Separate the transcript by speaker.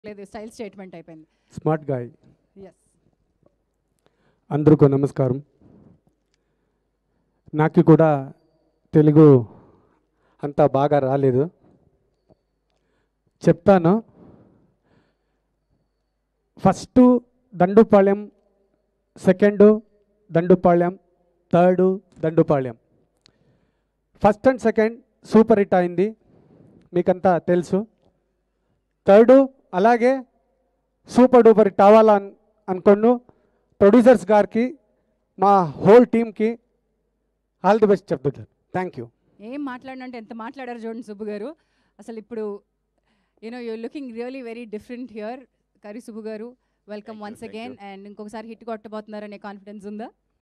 Speaker 1: లేదు style statement అయిపోయింది
Speaker 2: smart 
Speaker 1: guys
Speaker 2: అందరికీ నమస్కారం నాకు కూడా తెలుగు అంత బాగా రాలేదు చెప్తాను first Dandupalyam second Dandupalyam third Dandupalyam first and second super hit అయింది మీకంతా తెలుసు థర్డు అలాగే సూపర్ డూపర్ హిట్ అవ్వాలా అన్ అనుకోండు ప్రొడ్యూసర్స్ గారికి మా హోల్ టీమ్కి ఆల్ ది బెస్ట్ చెప్తాను థ్యాంక్ యూ
Speaker 1: ఏం మాట్లాడినంటే ఎంత మాట్లాడారు చూడండి సుబ్బు గారు అసలు ఇప్పుడు you know you looking really very different here కరి Subbu garu welcome
Speaker 3: Thank you,
Speaker 1: once
Speaker 3: thank
Speaker 1: again and ఇంకొకసారి హిట్ కొట్టబోతున్నారనే కాన్ఫిడెన్స్ ఉందా